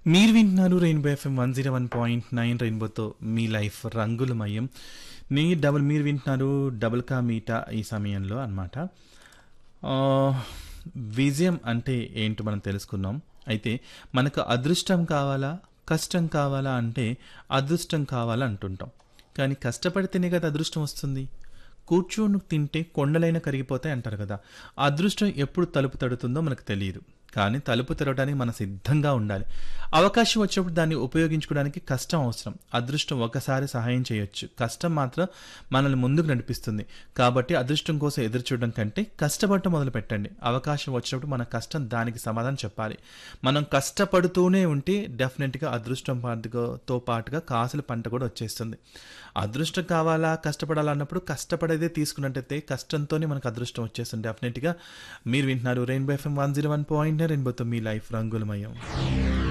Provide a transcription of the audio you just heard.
మీరు వింటున్నారు rainbow F M one zero one point nine రెయిన్బోతో మీ లైఫ్ రంగులమయం మీ డబుల్ మీరు వింటున్నారు డబుల్ కా మీటా ఈ సమయంలో అనమాట విజయం అంటే ఏంటో మనం తెలుసుకున్నాం అయితే మనకు అదృష్టం కావాలా కష్టం కావాలా అంటే అదృష్టం కావాలా అంటుంటాం కానీ కష్టపడితేనే కదా అదృష్టం వస్తుంది కూర్చొని తింటే కొండలైన కరిగిపోతాయి అంటారు కదా అదృష్టం ఎప్పుడు తలుపు తడుతుందో మనకు తెలియదు కానీ తలుపు తెరవడానికి మనం సిద్ధంగా ఉండాలి అవకాశం వచ్చినప్పుడు దాన్ని ఉపయోగించుకోవడానికి కష్టం అవసరం అదృష్టం ఒకసారి సహాయం చేయొచ్చు కష్టం మాత్రం మనల్ని ముందుకు నడిపిస్తుంది కాబట్టి అదృష్టం కోసం ఎదురు చూడడం కంటే కష్టపడటం మొదలు పెట్టండి అవకాశం వచ్చినప్పుడు మన కష్టం దానికి సమాధానం చెప్పాలి మనం కష్టపడుతూనే ఉంటే డెఫినెట్గా అదృష్టం పాటుతో పాటుగా కాసుల పంట కూడా వచ్చేస్తుంది అదృష్టం కావాలా కష్టపడాలా అన్నప్పుడు కష్టపడేదే తీసుకున్నట్టయితే కష్టంతోనే మనకు అదృష్టం వచ్చేస్తుంది డెఫినెట్గా మీరు వింటున్నారు rainbow F M one zero one point రెయిన్బోతో మీ లైఫ్ రంగులమయం